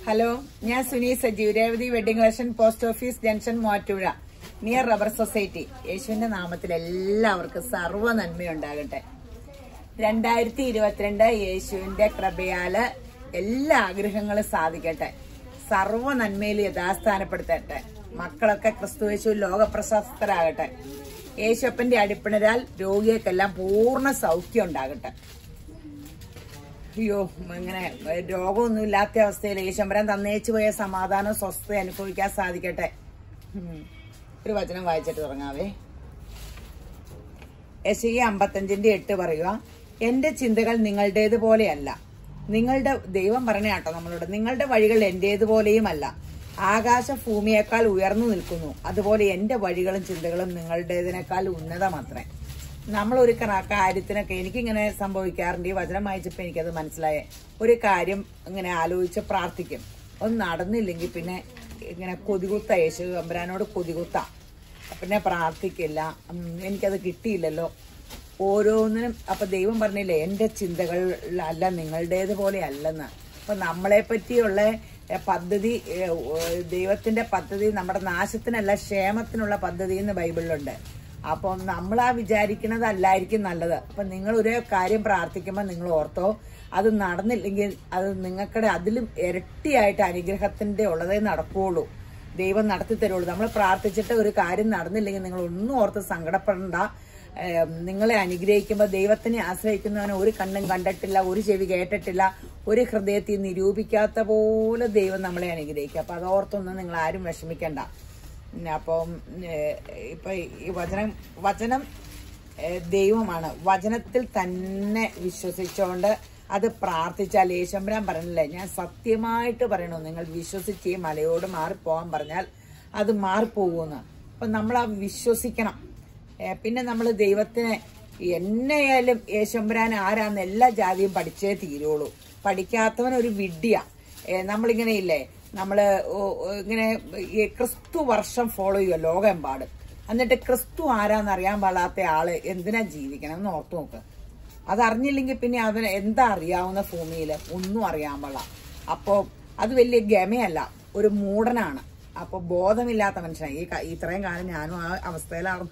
Hello ഞാൻ Suni Sajeev Revathi wedding collection post office junction Muvattupuzha near rubber society യേശുവിന്റെ നാമത്തിൽ എല്ലാവർക്കും സർവ്വ നന്മയുണ്ടാകട്ടെ രണ്ടായിരത്തി ഇരുപത്തിരണ്ട് യേശുവിന്റെ കൃപയാല് എല്ലാ ആഗ്രഹങ്ങളും സാധിക്കട്ടെ സർവ്വ നന്മയിൽ യഥാസ്ഥാനപ്പെടുത്തട്ടെ മക്കളൊക്കെ ക്രിസ്തുവേശു ലോകപ്രശസ്തരാകട്ടെ യേശുപ്പന്റെ അടിപ്പിണരാൽ രോഗികൾക്കെല്ലാം പൂർണ്ണ സൗഖ്യം ഉണ്ടാകട്ടെ അയ്യോ ഇങ്ങനെ രോഗമൊന്നും ഇല്ലാത്ത അവസ്ഥയിൽ ഈശമ്പരൻ തന്നേച്ചു പോയ സമാധാനം സ്വസ്ഥത അനുഭവിക്കാൻ സാധിക്കട്ടെ ഉം. ഒരു വചനം വായിച്ചിട്ട് തുടങ്ങാവേ എസ് ഇ അമ്പത്തഞ്ചിന്റെ എട്ട് പറയുക എന്റെ ചിന്തകൾ നിങ്ങളുടേത് പോലെയല്ല നിങ്ങളുടെ ദൈവം പറഞ്ഞ കേട്ടോ നമ്മളോട് നിങ്ങളുടെ വഴികൾ എന്റേതുപോലെയും അല്ല ആകാശ ഭൂമിയേക്കാൾ ഉയർന്നു നിൽക്കുന്നു അതുപോലെ എന്റെ വഴികളും ചിന്തകളും നിങ്ങളുടേതിനേക്കാൾ ഉന്നതമത്രേ നമ്മൾ ഒരു കറ- കാര്യത്തിനൊക്കെ എനിക്കിങ്ങനെ സംഭവിക്കാറുണ്ട് ഈ വചനം വായിച്ചപ്പോൾ എനിക്കത് മനസ്സിലായേ ഒരു കാര്യം ഇങ്ങനെ ആലോചിച്ച് പ്രാർത്ഥിക്കും ഒന്ന് നടന്നില്ലെങ്കിൽ പിന്നെ ഇങ്ങനെ കൊതികുത്ത യേശു അമ്പരാനോട് കൊതികുത്ത പിന്നെ പ്രാർത്ഥിക്കില്ല ഉം, എനിക്കത് കിട്ടിയില്ലല്ലോ ഓരോന്നിനും അപ്പൊ ദൈവം പറഞ്ഞില്ലേ എന്റെ ചിന്തകൾ അല്ല നിങ്ങളുടേത് പോലെ അല്ലെന്ന് അപ്പൊ നമ്മളെ പറ്റിയുള്ള എ, പദ്ധതി എ, ഓ, ദൈവത്തിന്റെ പദ്ധതി നമ്മുടെ നാശത്തിനല്ല ക്ഷേമത്തിനുള്ള പദ്ധതി എന്ന് ബൈബിളിലുണ്ട് അപ്പോൾ നമ്മൾ ആ വിചാരിക്കുന്നതല്ലായിരിക്കും നല്ലത് അപ്പൊ നിങ്ങൾ ഒരു കാര്യം പ്രാർത്ഥിക്കുമ്പോൾ നിങ്ങൾ ഓർത്തോ അത് നടന്നില്ലെങ്കിൽ അത് നിങ്ങൾക്കിടെ അതിലും ഇരട്ടിയായിട്ട് അനുഗ്രഹത്തിന്റെ ഉള്ളതേ നടക്കുകയുള്ളൂ ദൈവം നടത്തി തരുള്ളൂ നമ്മൾ പ്രാർത്ഥിച്ചിട്ട് ഒരു കാര്യം നടന്നില്ലെങ്കിൽ നിങ്ങൾ ഒന്നും ഓർത്ത് സങ്കടപ്പെടണ്ട ഏം, നിങ്ങളെ അനുഗ്രഹിക്കുമ്പോൾ ദൈവത്തിനെ ആശ്രയിക്കുന്നവനെ ഒരു കണ്ണും കണ്ടിട്ടില്ല ഒരു ചെവി കേട്ടിട്ടില്ല ഒരു ഹൃദയത്തിൽ നിരൂപിക്കാത്ത പോലെ ദൈവം നമ്മളെ അനുഗ്രഹിക്കും അപ്പൊ അതോർത്തൊന്നും നിങ്ങൾ ആരും വിഷമിക്കണ്ട ഉം, അപ്പം ഏഹ്, ഇപ്പൊ ഈ വചനം വചനം ഏഹ്, ദൈവമാണ് വചനത്തിൽ തന്നെ വിശ്വസിച്ചുകൊണ്ട് അത് പ്രാർത്ഥിച്ചാൽ യേശമ്പരാൻ പറഞ്ഞില്ലേ ഞാൻ സത്യമായിട്ട് പറയണു നിങ്ങൾ വിശ്വസിച്ച് ഈ മലയോട് മാറിപ്പോകാൻ പറഞ്ഞാൽ അത് മാറിപ്പോകുമെന്ന് അപ്പൊ നമ്മൾ ആ വിശ്വസിക്കണം ഏ, പിന്നെ നമ്മൾ ദൈവത്തിനെ എന്നെയായാലും യേശമ്പരാൻ ആരാന്ന് എല്ലാ ജാതിയും പഠിച്ചേ തീരുള്ളൂ പഠിക്കാത്തവൻ ഒരു വിഡ്ഢിയ നമ്മളിങ്ങനെ ഇല്ലേ നമ്മള് ഓ- ഓ ഇങ്ങനെ ഈ ക്രിസ്തു വർഷം ഫോളോ ചെയ്യുക ലോകമെമ്പാടും എന്നിട്ട് ക്രിസ്തു ആരാന്ന് അറിയാൻ പാടാത്ത ആള് എന്തിനാ ജീവിക്കണം എന്ന് ഓർത്തു നോക്ക് അതറിഞ്ഞില്ലെങ്കിൽ പിന്നെ അവന് എന്താ അറിയാവുന്ന ഭൂമിയിൽ ഒന്നും അറിയാൻ പാടില്ല അപ്പോ അത് വലിയ ഗമയല്ല ഒരു മൂടനാണ് അപ്പൊ ബോധമില്ലാത്ത മനുഷ്യനാണ് ഈ ക- ഇത്രയും കാലം ഞാനും ആ അവസ്ഥയിലാണ്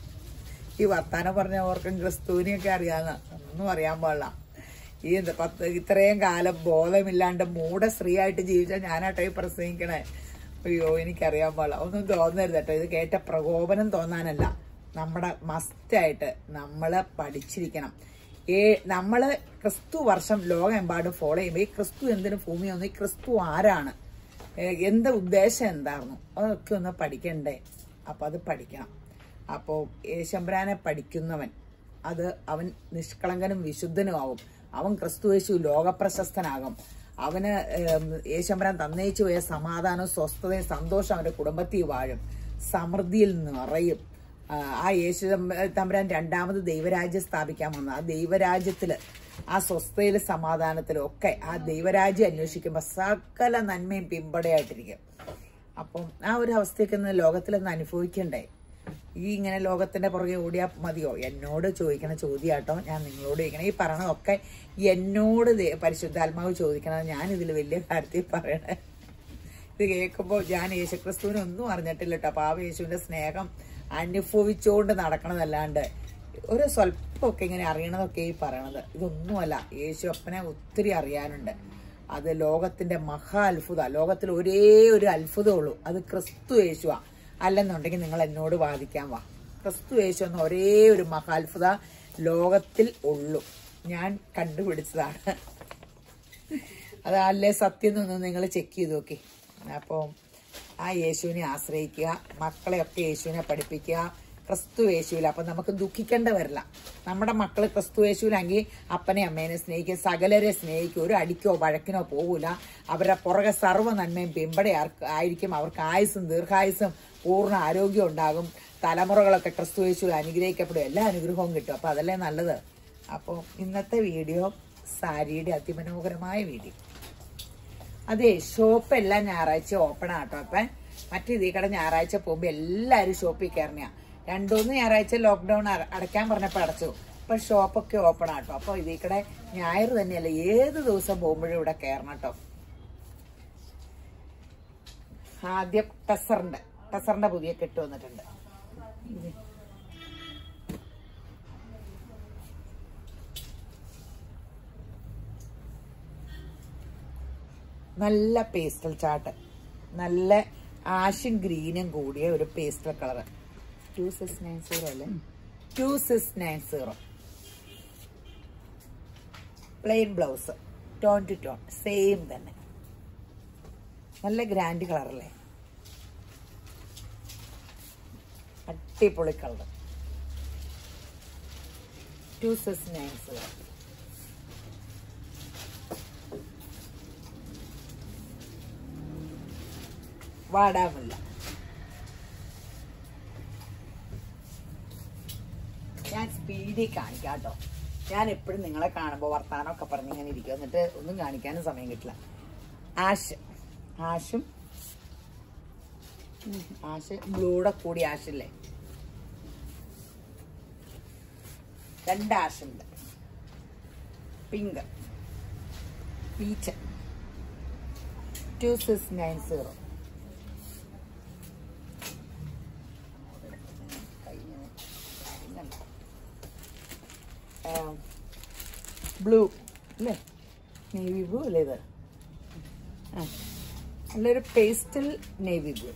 ഈ വർത്താനം പറഞ്ഞ ഓർക്കും ക്രിസ്തുവിനെയൊക്കെ അറിയാന്ന് ഒന്നും അറിയാൻ പാടില്ല ഈ എന്ത് പത്ത് ഇത്രയും കാലം ബോധമില്ലാണ്ട് മൂട സ്ത്രീ ആയിട്ട് ജീവിച്ച ഞാനാട്ടോ ഈ പ്രസംഗിക്കണേ അയ്യോ എനിക്കറിയാൻ പാടില്ല ഒന്നും തോന്നരുത് കേട്ടോ ഇത് കേട്ട പ്രകോപനം തോന്നാനല്ല നമ്മുടെ മസ്റ്റായിട്ട് നമ്മള് പഠിച്ചിരിക്കണം ഏ നമ്മള് ക്രിസ്തു വർഷം ലോകമെമ്പാടും ഫോളോ ചെയ്യുമ്പോൾ ഈ ക്രിസ്തു എന്തിനു ഭൂമി വന്നു ഈ ക്രിസ്തു ആരാണ് ഏ, എന്ത് ഉദ്ദേശം എന്തായിരുന്നു അതൊക്കെ ഒന്ന് പഠിക്കണ്ടേ അപ്പൊ അത് പഠിക്കണം അപ്പോ യേശമ്പരാനെ പഠിക്കുന്നവൻ അത് അവൻ നിഷ്കളങ്കനും വിശുദ്ധനും ആവും അവൻ ക്രിസ്തു യേശു ലോകപ്രശസ്തനാകും അവന് ഏം, യേശമ്പരാൻ തന്നയിച്ചു പോയ സമാധാനവും സ്വസ്ഥതയും സന്തോഷം അവന്റെ കുടുംബത്തിൽ വാഴും സമൃദ്ധിയിൽ നിറയും ആ, ആ യേശു തമ്പ- തമ്പുരാൻ രണ്ടാമത് ദൈവരാജ്യം സ്ഥാപിക്കാൻ വന്നു ആ ദൈവരാജ്യത്തില് ആ സ്വസ്ഥയിലും സമാധാനത്തിലും ഒക്കെ ആ ദൈവരാജ്യം അന്വേഷിക്കുമ്പോൾ സകല നന്മയും പിമ്പടയായിട്ടിരിക്കും അപ്പം ആ ഒരു അവസ്ഥയൊക്കെ ഒന്ന് ലോകത്തിലൊന്ന് അനുഭവിക്കണ്ടേ ഈ ഇങ്ങനെ ലോകത്തിന്റെ പുറകെ ഓടിയാൽ മതിയോ എന്നോട് ചോദിക്കണ ചോദ്യാട്ടോ ഞാൻ നിങ്ങളോട് ചോദിക്കണം ഈ പറയണതൊക്കെ എന്നോട് ദേ- പരിശുദ്ധാത്മാവ് ചോദിക്കണത് ഞാൻ ഇതിൽ വലിയ കാര്യത്തിൽ പറയണേ ഇത് കേൾക്കുമ്പോൾ ഞാൻ യേശുക്രിസ്തുവിനെ ഒന്നും അറിഞ്ഞിട്ടില്ല കേട്ടോ അപ്പൊ ആ യേശുവിന്റെ സ്നേഹം അനുഭവിച്ചുകൊണ്ട് നടക്കണതല്ലാണ്ട് ഒരു സ്വല്പമൊക്കെ ഇങ്ങനെ അറിയണതൊക്കെ ഈ പറയണത് ഇതൊന്നുമല്ല യേശു അപ്പനെ ഒത്തിരി അറിയാനുണ്ട് അത് ലോകത്തിന്റെ മഹാ അത്ഭുത ലോകത്തിൽ ഒരേ ഒരു അത്ഭുതമുള്ളൂ അത് ക്രിസ്തു യേശുവാ അല്ലെന്നുണ്ടെങ്കിൽ നിങ്ങൾ എന്നോട് വാദിക്കാൻ വാ ക്രിസ്തു യേശു എന്ന ഒരേ ഒരു മഹാത്ഭുത ലോകത്തിൽ ഉള്ളൂ ഞാൻ കണ്ടുപിടിച്ചതാണ് അതല്ലേ സത്യം എന്നൊന്ന് നിങ്ങൾ ചെക്ക് ചെയ്ത് നോക്കി അപ്പോൾ ആ യേശുവിനെ ആശ്രയിക്കുക മക്കളെയൊക്കെ യേശുവിനെ പഠിപ്പിക്കുക ക്രിസ്തു യേശുവിൽ അപ്പം നമുക്ക് ദുഃഖിക്കേണ്ട വരില്ല നമ്മുടെ മക്കൾ ക്രിസ്തു യേശുവിലെങ്കിൽ അപ്പനെ അമ്മേനെ സ്നേഹിക്കും സകലരെ സ്നേഹിക്കും ഒരു അടിക്കോ വഴക്കിനോ പോകൂല അവരുടെ പുറകെ സർവ്വ നന്മയും പിമ്പടെ ആർക്ക് ആയിരിക്കും അവർക്ക് ആയുസ്സും ദീർഘായുസ്സും പൂർണ്ണ ആരോഗ്യം ഉണ്ടാകും തലമുറകളൊക്കെ ക്രിസ്തു യേശുവിൽ അനുഗ്രഹിക്കപ്പെടും എല്ലാ അനുഗ്രഹവും കിട്ടും അപ്പം അതല്ലേ നല്ലത് അപ്പോൾ ഇന്നത്തെ വീഡിയോ സാരിയുടെ അതിമനോഹരമായ വീഡിയോ അതെ ഷോപ്പ് എല്ലാം ഞായറാഴ്ച ഓപ്പൺ ആട്ടോ അപ്പൊ മറ്റു ഇതേ കട ഞായറാഴ്ച പോകുമ്പോ എല്ലാരും ഷോപ്പിൽ കയറിയ രണ്ടൂന്ന് ഞായറാഴ്ച ലോക്ക്ഡൌൺ അടയ്ക്കാൻ പറഞ്ഞപ്പോ അടച്ചു ഇപ്പൊ ഷോപ്പൊക്കെ ഓപ്പൺ ആട്ടോ അപ്പൊ ഇതേ കടെ ഞായർ തന്നെയല്ല ഏത് ദിവസം പോകുമ്പോഴും ഇവിടെ കയറണം കേട്ടോ ആദ്യം ടെസറിന്റെ ടെസറിന്റെ പുതിയ കെട്ട് വന്നിട്ടുണ്ട് ഇത്. നല്ല പേസ്റ്റൽ ചാട്ട് നല്ല ആഷും ഗ്രീനും കൂടിയ ഒരു pastel colour two six nine zero അല്ലേ two six nine zero plain blouse tone to tone same തന്നെ നല്ല ഗ്രാൻഡ് കളറല്ലേ അടിപൊളി colour two six nine zero വാടാമില്ല ഞാൻ സ്പീഡിൽ കാണിക്കാം കേട്ടോ ഞാൻ എപ്പോഴും നിങ്ങളെ കാണുമ്പോൾ വർത്താനമൊക്കെ പറഞ്ഞ് ഇങ്ങനെ ഇരിക്കും എന്നിട്ട് ഒന്നും കാണിക്കാനും സമയം കിട്ടില്ല ആഷ് ആഷും ഉം, ആഷ് ബ്ലൂടെ കൂടി ആഷില്ലേ രണ്ട് ആഷുണ്ട് pink peach two six nine zero blue അല്ലേ നേവി ബ്ലൂ അല്ലേ ഇത് ആ നല്ലൊരു പേസ്റ്റൽ നേവി ബ്ലൂ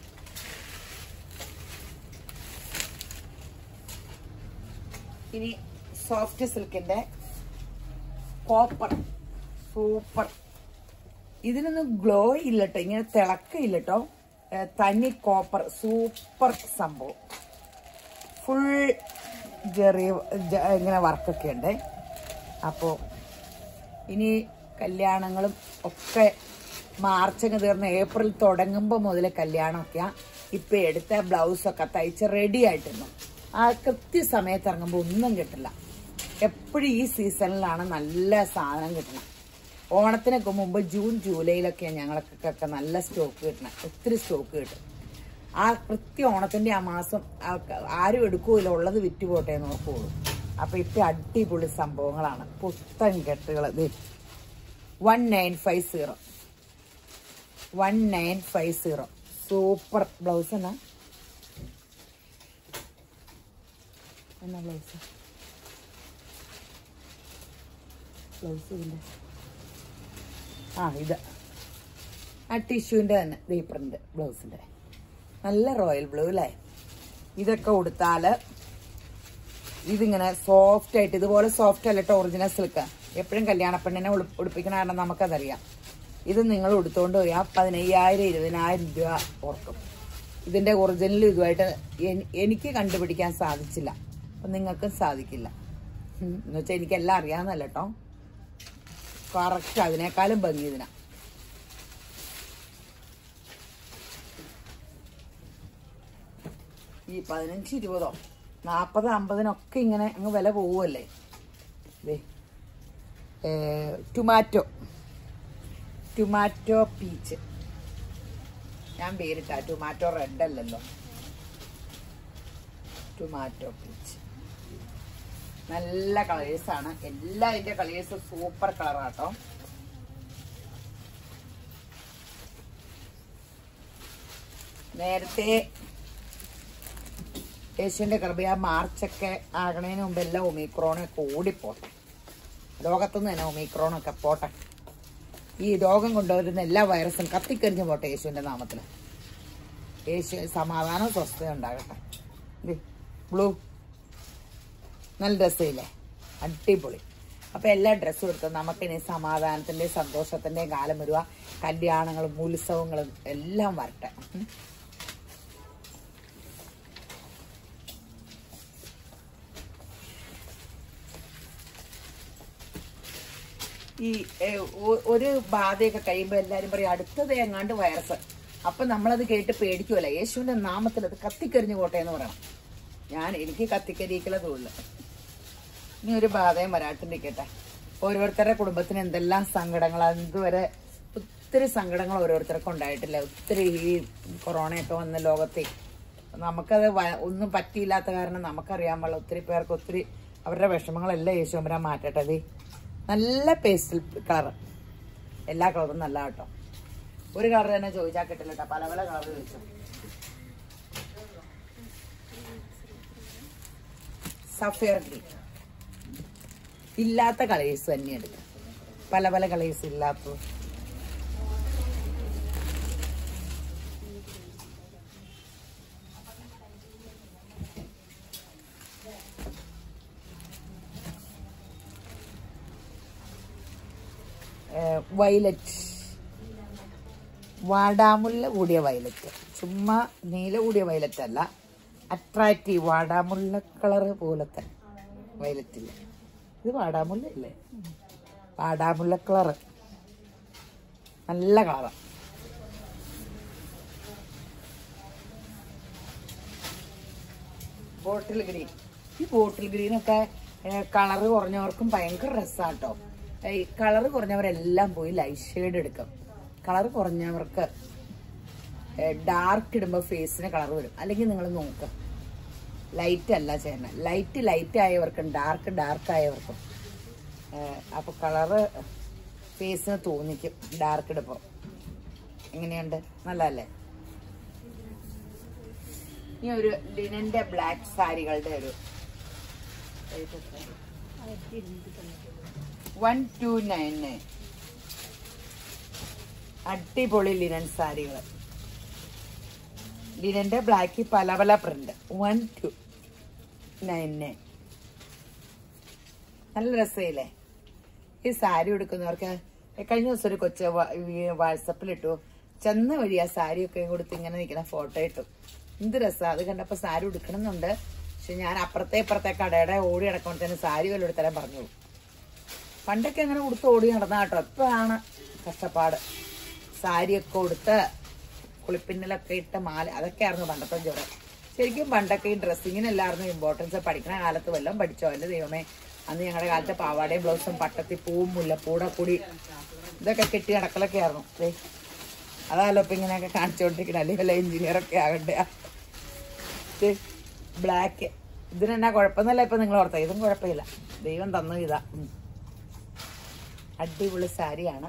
ഇനി സോഫ്റ്റ് സിൽക്കിന്റെ കോപ്പർ സൂപ്പർ ഇതിനൊന്നും ഗ്ലോ ഇല്ലട്ടോ ഇങ്ങനെ തിളക്കയില്ലട്ടോ ഏ, തനി കോപ്പർ സൂപ്പർ സംഭവം ഫുൾ ജെറി ജ- ഇങ്ങനെ വർക്കൊക്കെ ഉണ്ട് അപ്പോൾ ഇനി കല്യാണങ്ങളും ഒക്കെ മാർച്ചങ്ങ് തീർന്ന് ഏപ്രിൽ തുടങ്ങുമ്പോൾ മുതൽ കല്യാണമൊക്കെയാ ഇപ്പം എടുത്ത ബ്ലൗസൊക്കെ തയ്ച്ച് റെഡി ആയിട്ടിരുന്നു ആ കൃത്യസമയത്ത് ഇറങ്ങുമ്പോൾ ഒന്നും കിട്ടില്ല എപ്പോഴും ഈ സീസണിലാണ് നല്ല സാധനം കിട്ടണം ഓണത്തിനൊക്കെ മുമ്പ് ജൂൺ ജൂലൈയിലൊക്കെയാണ് ഞങ്ങൾക്കൊക്കെ നല്ല സ്റ്റോക്ക് കിട്ടണം ഒത്തിരി സ്റ്റോക്ക് കിട്ടും ആ കൃത്യ ഓണത്തിന്റെ ആ മാസം ആ ക- ആരും എടുക്കൂല ഉള്ളത് വിറ്റ് പോട്ടെ എന്ന് ഓർക്കുള്ളൂ അപ്പൊ ഇപ്പൊ അടിപൊളി സംഭവങ്ങളാണ് പുത്തൻ കെട്ടുകൾ one nine five zero one nine five zero super blouse എന്നാ എന്നാ ബ്ലൗസ് ബ്ലൗസ് ഇതിന്റെ ആ ഇത് ആ ടിഷ്യൂവിന്റെ തന്നെ ദീ പ്രിന്റ് ബ്ലൗസിന്റെ നല്ല റോയൽ ബ്ലൂ അല്ലേ ഇതൊക്കെ ഉടുത്താല് ഇതിങ്ങനെ സോഫ്റ്റ് ആയിട്ട് ഇതുപോലെ സോഫ്റ്റ് അല്ലട്ടോ ഒറിജിനൽ സിൽക്ക് എപ്പോഴും കല്യാണ പെണ്ണിനെ ഉളു- ഉടുപ്പിക്കണ കാരണം നമുക്കതറിയാം ഇത് നിങ്ങൾ ഉടുത്തോണ്ട് പോയാൽ പതിനയ്യായിരം ഇരുപതിനായിരം രൂപ ഓർക്കും ഇതിന്റെ ഒറിജിനൽ ഇതുമായിട്ട് എനി- എനിക്ക് കണ്ടുപിടിക്കാൻ സാധിച്ചില്ല അപ്പൊ നിങ്ങൾക്കും സാധിക്കില്ല ഉം, എന്ന് വെച്ചാൽ എനിക്കെല്ലാം അറിയാവുന്നല്ല കേട്ടോ കറക്റ്റ് അതിനേക്കാളും ഭംഗി ഇതിനാ ഈ പതിനഞ്ച് ഇരുപതോ നാൽപ്പത് അമ്പതിനൊക്കെ ഇങ്ങനെ അങ്ങ് വില പോവുമല്ലേ ദേ ഏ, ടൊമാറ്റോ ടൊമാറ്റോ പീച്ച് ഞാൻ പേരിട്ട ടൊമാറ്റോ റെഡ് അല്ലല്ലോ ടൊമാറ്റോ പീച്ച് നല്ല കളേഴ്സാണ് എല്ലാ ഇതിന്റെ കളേഴ്സ് സൂപ്പർ കളറാട്ടോ നേരത്തെ യേശുവിന്റെ കൃപയ മാർച്ചൊക്കെ ആകണതിന് മുമ്പ് എല്ലാം ഒമിക്രോണൊക്കെ ഓടിപ്പോട്ടെ ലോകത്തുനിന്ന് തന്നെ ഒമിക്രോണൊക്കെ പോട്ടെ ഈ രോഗം കൊണ്ടുവരുന്ന എല്ലാ വൈറസും കത്തിക്കരിഞ്ഞു പോട്ടെ യേശുവിന്റെ നാമത്തിൽ യേശു സമാധാനം സ്വസ്ഥത ഉണ്ടാകട്ടെ ബ്ലൂ നല്ല ഡ്രസ്സില്ലേ അടിപൊളി അപ്പൊ എല്ലാ ഡ്രസ്സും എടുത്ത് നമുക്കിനി സമാധാനത്തിന്റെ സന്തോഷത്തിന്റെ കാലം വരുക കല്യാണങ്ങളും ഉത്സവങ്ങളും എല്ലാം വരട്ടെ ഉം. ഈ ഏ, ഒ- ഒരു ബാധയൊക്കെ കഴിയുമ്പോൾ എല്ലാരും പറയും അടുത്തത് എങ്ങാണ്ട് വൈറസ് അപ്പൊ നമ്മളത് കേട്ട് പേടിക്കുമല്ല യേശുവിന്റെ നാമത്തിൽ അത് കത്തിക്കരിഞ്ഞു പോട്ടെ എന്ന് പറയണം ഞാൻ എനിക്ക് കത്തിക്കരിക്കലതുള്ളു ഇനി ഒരു ബാധയും വരാട്ടിരിക്കട്ടെ ഓരോരുത്തരുടെ കുടുംബത്തിന് എന്തെല്ലാം സങ്കടങ്ങളാണ് ഇതുവരെ ഒത്തിരി സങ്കടങ്ങൾ ഓരോരുത്തർക്കും ഉണ്ടായിട്ടില്ല ഒത്തിരി ഈ കൊറോണയൊക്കെ വന്ന ലോകത്തെ നമുക്കത് വ- ഒന്നും പറ്റിയില്ലാത്ത കാരണം നമുക്കറിയാൻ പാടില്ല ഒത്തിരി പേർക്ക് ഒത്തിരി അവരുടെ വിഷമങ്ങളെല്ലാം യേശുവമ്പരാൻ മാറ്റട്ടെ ദേ. നല്ല പേസ്റ്റൽ കളർ എല്ലാ കളറും നല്ല കേട്ടോ ഒരു കളർ തന്നെ ചോദിച്ചാൽ കിട്ടില്ല കേട്ടോ പല പല കളർ ചോദിച്ചു സഫയർ ഗ്രീൻ ഇല്ലാത്ത കളേഴ്സ് തന്നെ എടുക്കാം പല പല കളേഴ്സ് ഇല്ലാത്ത വയലറ്റ് വാടാമുല്ല കൂടിയ വയലറ്റ് ചുമ്മാ നീല കൂടിയ വയലറ്റ് അല്ല അട്രാക്റ്റീവ് വാടാമുല്ല കളർ പോലത്തെ വയലറ്റ് ഇല്ല ഇത് വാടാമുല്ല അല്ലേ വാടാമുല്ല കളർ നല്ല കളറാണ് ബോട്ടിൽ ഗ്രീൻ ഈ ബോട്ടിൽ ഗ്രീനൊക്കെ കളറ് കുറഞ്ഞവർക്കും ഭയങ്കര രസാട്ടോ ഈ കളറ് കുറഞ്ഞവരെല്ലാം പോയി ലൈറ്റ് ഷെയ്ഡ് എടുക്കും കളറ് കുറഞ്ഞവർക്ക് ഡാർക്ക് ഇടുമ്പോൾ ഫേസിന് കളർ വരും അല്ലെങ്കിൽ നിങ്ങൾ നോക്കുക ലൈറ്റ് അല്ല ചെയ്യണം ലൈറ്റ് ലൈറ്റ് ആയവർക്കും ഡാർക്ക് ഡാർക്ക് ആയവർക്കും അപ്പോൾ കളറ് ഫേസിന് തോന്നിക്കും ഡാർക്ക് ഇടുമ്പോൾ എങ്ങനെയുണ്ട് നല്ലതല്ലേ ഈ ഒരു ലിനന്റെ ബ്ലാക്ക് സാരികളുടെ ഒരു വൺ ടു നയൻ നയൻ അടിപൊളി ലിനൻ സാരികൾ ലിനന്റെ ബ്ലാക്ക് പല പല print one two nine nine നല്ല രസമില്ലേ ഈ സാരി ഉടുക്കുന്നവർക്ക് കഴിഞ്ഞ ദിവസം ഒരു കൊച്ച് വാട്സപ്പിൽ ഇട്ടു ചെന്ന വഴി ആ സാരിയൊക്കെ കൊടുത്ത് ഇങ്ങനെ നിൽക്കുന്ന ഫോട്ടോ ഇട്ടു എന്ത് രസം അത് കണ്ടപ്പോ സാരി ഉടുക്കണമെന്നുണ്ട് പക്ഷെ ഞാൻ അപ്പുറത്തെ ഇപ്പുറത്തെ കടയുടെ ഓടി നടക്കുമ്പോഴത്തേന് സാരി വല്ല എടുത്തരാൻ പറഞ്ഞോളൂ പണ്ടൊക്കെ അങ്ങനെ ഉടുത്ത് ഓടി നടന്ന കേട്ടോ ഇപ്പോഴാണ് കഷ്ടപ്പാട് സാരിയൊക്കെ ഉടുത്ത് കുളിപ്പിന്നലൊക്കെ ഇട്ട മാല അതൊക്കെയായിരുന്നു പണ്ടത്തെ ജ്വരം ശരിക്കും പണ്ടൊക്കെ ഈ ഡ്രസ്സിങ്ങിനെല്ലായിരുന്നു ഇമ്പോർട്ടൻസ് പഠിക്കുന്ന കാലത്ത് വല്ലതും പഠിച്ചോ എന്റെ ദൈവമേ അന്ന് ഞങ്ങളുടെ കാലത്ത് പാവാടയും ബ്ലൗസും പട്ടത്തിപ്പൂവും മുല്ലപ്പൂടെ കൂടി ഇതൊക്കെ കെട്ടി നടക്കലൊക്കെ ആയിരുന്നു ദേ അതാലോ ഇപ്പൊ ഇങ്ങനെയൊക്കെ കാണിച്ചുകൊണ്ടിരിക്കണം അല്ലെങ്കിൽ വല്ല എഞ്ചിനീയറൊക്കെ ആകണ്ടേ ബ്ലാക്ക് ഇതിനെന്നാ കുഴപ്പമൊന്നുമില്ല ഇപ്പൊ നിങ്ങൾ ഓർത്ത ഇതും കുഴപ്പമില്ല ദൈവം തന്നു ഇതാ ഉം. അടിപൊളി സാരിയാണ്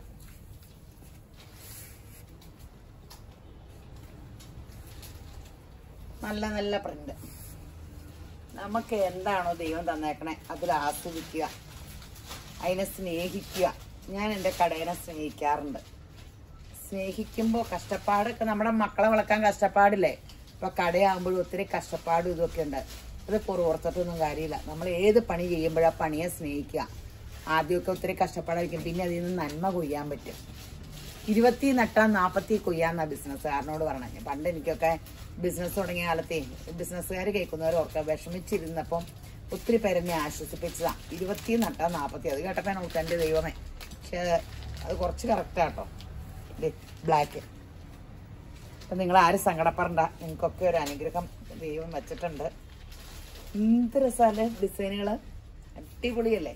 നല്ല നല്ല പ്രിന്റ് നമുക്ക് എന്താണോ ദൈവം തന്നേക്കണേ അതിൽ ആസ്വദിക്കുക അതിനെ സ്നേഹിക്കുക ഞാൻ എൻ്റെ കടേനെ സ്നേഹിക്കാറുണ്ട് സ്നേഹിക്കുമ്പോൾ കഷ്ടപ്പാടൊക്കെ നമ്മുടെ മക്കളെ വളർക്കാൻ കഷ്ടപ്പാടില്ലേ ഇപ്പൊ കടയാകുമ്പോഴും ഒത്തിരി കഷ്ടപ്പാടും ഇതൊക്കെ ഉണ്ട് അത് പുറത്തൊട്ടൊന്നും കാര്യമില്ല നമ്മൾ ഏത് പണി ചെയ്യുമ്പോഴാ പണിയെ സ്നേഹിക്കുക ആദ്യമൊക്കെ ഒത്തിരി കഷ്ടപ്പാടായിരിക്കും പിന്നെ അതിൽ നിന്ന് നന്മ കൊയ്യാൻ പറ്റും ഇരുപത്തി നട്ടാ നാപ്പത്തി കൊയ്യാന്ന ബിസിനസ്സുകാരനോട് പറഞ്ഞത് പണ്ട് എനിക്കൊക്കെ ബിസിനസ് തുടങ്ങിയ കാലത്തെ ബിസിനസ്സുകാർ കേൾക്കുന്നവർ ഓർക്ക വിഷമിച്ചിരുന്നപ്പം ഒത്തിരി പേരെന്നെ ആശ്വസിപ്പിച്ചതാ ഇരുപത്തി നട്ടാ നാപ്പത്തി അത് കേട്ടപ്പോ ഞാൻ ഓർത്തു, എന്റെ ദൈവമേ പക്ഷെ അത് കുറച്ച് കറക്റ്റാട്ടോ ബ്ലാക്ക് അപ്പൊ നിങ്ങൾ ആരും സങ്കടപ്പെടണ്ട നിങ്ങൾക്കൊക്കെ ഒരു അനുഗ്രഹം ദൈവം വെച്ചിട്ടുണ്ട് എന്ത് രസമല്ലേ ഡിസൈനുകള് അടിപൊളിയല്ലേ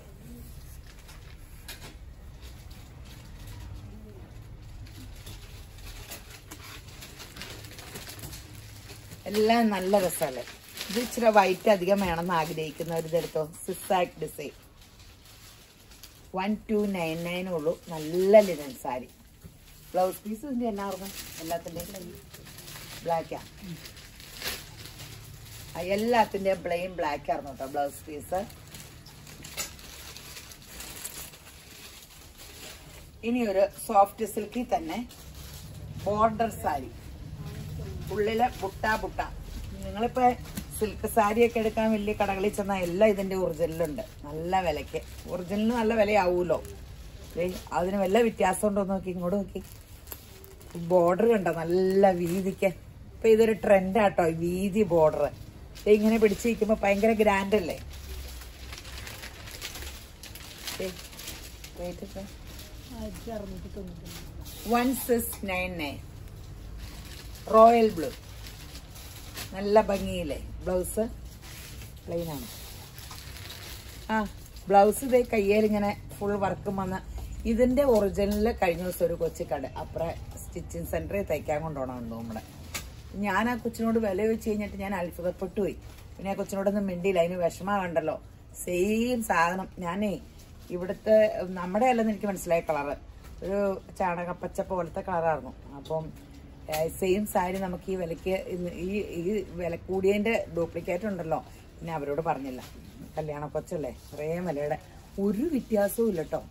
എല്ലാം നല്ല രസമല്ലേ ഇത് ഇച്ചിരി വൈറ്റ് അധികം വേണമെന്ന് ആഗ്രഹിക്കുന്നവർ ഇതെടുത്തോ സിസാക് design one two nine nine ഉള്ളൂ നല്ല ലിനൻ സാരി ബ്ലൗസ് പീസ് ഇതിന്റെ എന്നാ ഓർമ്മ എല്ലാത്തിന്റെയും ബ്ലാക്കാ എല്ലാത്തിന്റെയും പ്ലെയിൻ ബ്ലാക്ക് ആയിരുന്നു കേട്ടോ ബ്ലൗസ് പീസ് ഇനി ഒരു സോഫ്റ്റ് സിൽക്കിൽ തന്നെ ബോർഡർ സാരി ഉള്ളില് ബുട്ട ബുട്ട നിങ്ങളിപ്പോ സിൽക്ക് സാരിയൊക്കെ എടുക്കാൻ വലിയ കടകളിൽ ചെന്നാൽ എല്ലാം ഇതിന്റെ ഒറിജിനലുണ്ട് നല്ല വിലക്ക് ഒറിജിനലിന് നല്ല വിലയാവൂലോ ദേ, അതിന് വല്ല വ്യത്യാസം ഉണ്ടോ എന്ന് നോക്കി ഇങ്ങോട്ട് നോക്കി ബോർഡർ കണ്ടോ നല്ല വീതിക്ക് ഇപ്പൊ ഇതൊരു ട്രെൻഡ് ആട്ടോ ഈ വീതി ബോർഡർ ഇങ്ങനെ പിടിച്ച് നിൽക്കുമ്പോ ഭയങ്കര ഗ്രാൻഡ് അല്ലേ one six nine nine royal blue നല്ല ഭംഗിയില്ലേ ബ്ലൗസ് പ്ലെയിൻ ആണ് ആ ബ്ലൗസ് ഇതേ കയ്യേൽ ഇങ്ങനെ ഫുൾ വർക്കും വന്ന് ഇതിന്റെ ഒറിജിനലിൽ കഴിഞ്ഞ ദിവസം ഒരു കൊച്ചിക്കട അപ്പുറം സ്റ്റിച്ചിങ് സെന്ററിൽ തയ്ക്കാൻ കൊണ്ടുപോകണം നമ്മുടെ ഞാൻ ആ കൊച്ചിനോട് വില വെച്ച് കഴിഞ്ഞിട്ട് ഞാൻ അത്ഭുതപ്പെട്ടു പോയി പിന്നെ ആ കൊച്ചിനോടൊന്നും മിണ്ടിയില്ല അതിന് വിഷമ കണ്ടല്ലോ സെയിം സാധനം ഞാനേ ഇവിടുത്തെ നമ്മുടെ അല്ലെന്ന് എനിക്ക് മനസ്സിലായ കളറ് ഒരു ചാണകപ്പച്ച പോലത്തെ കളറായിരുന്നു അപ്പം സെയിം സാരി നമുക്ക് ഈ വിലയ്ക്ക് ഇന്ന് ഈ ഈ വില കൂടിയതിന്റെ ഡ്യൂപ്ലിക്കേറ്റ് ഉണ്ടല്ലോ പിന്നെ അവരോട് പറഞ്ഞില്ല കല്യാണ കൊച്ചല്ലേ ഇത്രയും വിലയുടെ ഒരു വ്യത്യാസവും ഇല്ല കേട്ടോ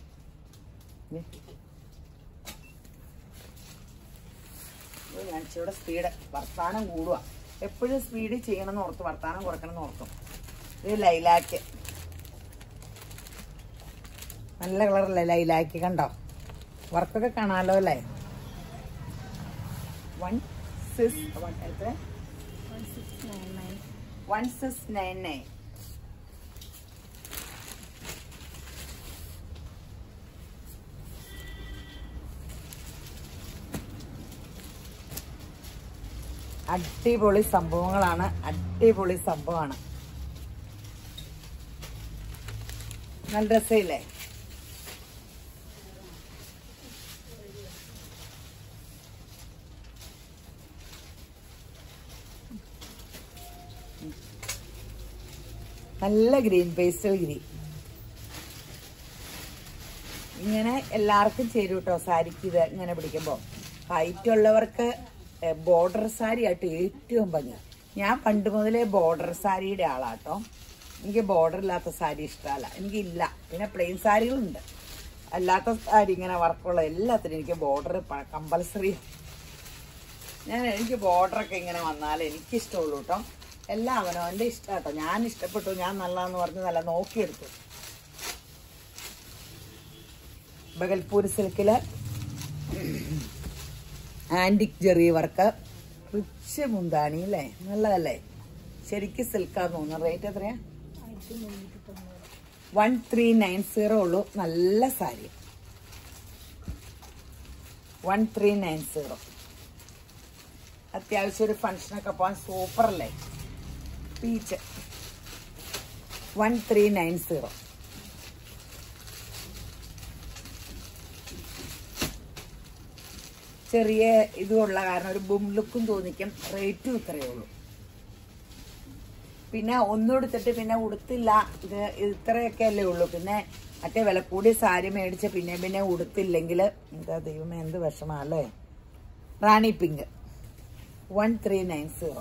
ഞാൻ ഇച്ചിരി സ്പീഡ് വർത്താനം കൂടുക എപ്പോഴും സ്പീഡ് ചെയ്യണമെന്ന് ഓർത്ത് വർത്താനം കുറക്കണം എന്ന് ഓർക്കും ഇത് ലൈലാക്ക് നല്ല കളറല്ലേ ലൈലാക്ക് കണ്ടോ വർക്കൊക്കെ കാണാലോ അല്ലേ വൺ സിക്സ് വൺ എത്ര വൺ സിക്സ് നയൻ നയൻ അടിപൊളി സംഭവങ്ങളാണ് അടിപൊളി സംഭവമാണ് നല്ല രസമില്ലേ നല്ല ഗ്രീൻ പേസ്റ്റൽ ഗ്രീൻ ഇങ്ങനെ എല്ലാവർക്കും ചേരും കേട്ടോ സാരിക്ക് ഇത് ഇങ്ങനെ പിടിക്കുമ്പോൾ ഹൈറ്റ് ഉള്ളവർക്ക് ബോർഡർ സാരി ആയിട്ട് ഏറ്റവും ഭംഗി ഞാൻ പണ്ട് മുതലേ ബോർഡർ സാരിയുടെ ആളാട്ടോ എനിക്ക് ബോർഡർ ഇല്ലാത്ത സാരി ഇഷ്ടമല്ല എനിക്കില്ല പിന്നെ പ്ലെയിൻ സാരികളുണ്ട് അല്ലാത്ത സാരി ഇങ്ങനെ വർക്കുള്ള എല്ലാത്തിനും എനിക്ക് ബോർഡർ കമ്പൽസറി ഞാൻ എനിക്ക് ബോർഡറൊക്കെ ഇങ്ങനെ വന്നാൽ എനിക്ക് ഇഷ്ടമുള്ളൂ കേട്ടോ എല്ലാം അവനോ എൻ്റെ ഇഷ്ടം കേട്ടോ ഞാൻ ഇഷ്ടപ്പെട്ടു ഞാൻ നല്ലതെന്ന് പറഞ്ഞ് നല്ല നോക്കിയെടുത്തു ബഗൽപൂർ സിൽക്കില് ആന്റിക് ജെറി വർക്ക് റിച്ച് മുന്താണി അല്ലേ നല്ലതല്ലേ ശരിക്കും സിൽക്കാന്ന് തോന്നുന്നു റേറ്റ് എത്രയാ വൺ ത്രീ നയൻ സീറോ ഉള്ളൂ നല്ല sari one three nine zero അത്യാവശ്യം ഒരു ഫംഗ്ഷനൊക്കെ പോകാൻ സൂപ്പർ അല്ലേ peach one three nine zero ചെറിയ ഇതുള്ള കാരണം ഒരു ബും ലുക്കും തോന്നിക്കും റേറ്റും ഇത്രയേ ഉള്ളൂ പിന്നെ ഒന്നും എടുത്തിട്ട് പിന്നെ ഉടുത്തില്ല ഇത് ഇത്രയൊക്കെ അല്ലേ ഉള്ളൂ പിന്നെ മറ്റേ വില കൂടിയ സാരി മേടിച്ച് പിന്നെ പിന്നെ ഉടുത്തില്ലെങ്കിൽ എന്താ ദൈവമേ എന്ത് വിഷമാ അല്ലേ റാണി pink one three nine zero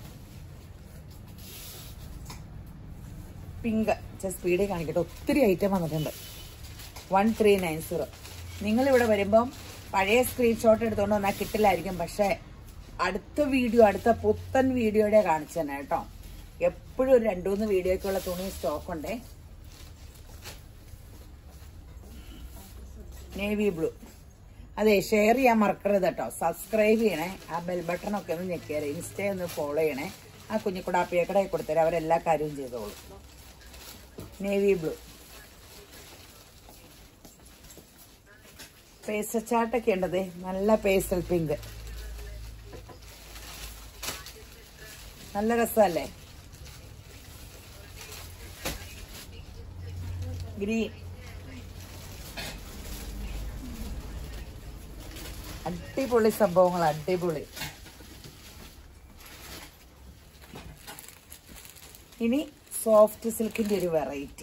pink സ്പീഡിൽ കാണിക്കട്ടെ ഒത്തിരി ഐറ്റം വന്നിട്ടുണ്ട് വൺ ത്രീ നയൻ സീറോ നിങ്ങളിവിടെ വരുമ്പം പഴയ സ്ക്രീൻഷോട്ട് എടുത്തുകൊണ്ട് വന്നാൽ കിട്ടില്ലായിരിക്കും പക്ഷേ അടുത്ത വീഡിയോ അടുത്ത പുത്തൻ വീഡിയോയുടെ കാണിച്ചു തന്നെ കേട്ടോ എപ്പോഴും ഒരു രണ്ടു മൂന്ന് വീഡിയോക്കുള്ള തുണി സ്റ്റോക്ക് ഉണ്ടേ നേവി ബ്ലൂ അതെ ഷെയർ ചെയ്യാൻ മറക്കരുത് കേട്ടോ സബ്സ്ക്രൈബ് ചെയ്യണേ ആ ബെൽ ബട്ടൺ ഒക്കെ ഒന്ന് ഞെക്കിയാൽ ഇൻസ്റ്റ ഒന്ന് ഫോളോ ചെയ്യണേ ആ കുഞ്ഞിക്കുടാപ്പിയെ കടയിൽ കൊടുത്തരാം അവരെല്ലാ കാര്യവും ചെയ്തോളൂ നേവി ബ്ലൂ പേസ്റ്റൽ ചാട്ടൊക്കെ ഉണ്ടതേ നല്ല പേസ്റ്റൽ പിങ്ക് നല്ല രസമല്ലേ ഗ്രീൻ അടിപൊളി സംഭവങ്ങൾ അടിപൊളി ഇനി സോഫ്റ്റ് സിൽക്കിന്റെ ഒരു വെറൈറ്റി